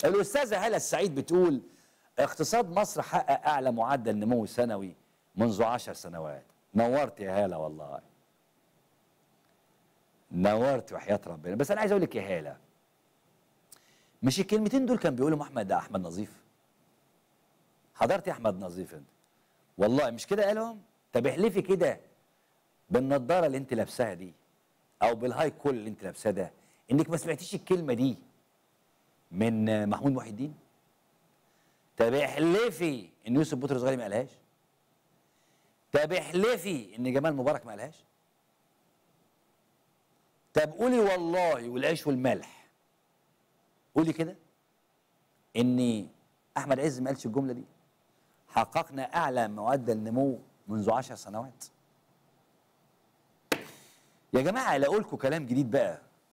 الاستاذه هاله السعيد بتقول اقتصاد مصر حقق اعلى معدل نمو سنوي منذ عشر سنوات نورت يا هاله والله نورت وحياه ربنا بس انا عايز اقول لك يا هاله مش الكلمتين دول كان بيقولهم احمد احمد نظيف حضرت يا احمد نظيف انت والله مش كده قالهم طب احلفي كده بالنضاره اللي انت لابساها دي او بالهاي كول اللي انت لابساه ده انك ما سمعتيش الكلمه دي من محمود محي الدين طب احلفي ان يوسف بطرس غالي ما قالهاش طب احلفي ان جمال مبارك ما قالهاش طب قولي والله والعيش والملح قولي كده ان احمد عز ما قالش الجمله دي حققنا اعلى معدل نمو منذ عشر سنوات يا جماعه الاقول لكم كلام جديد بقى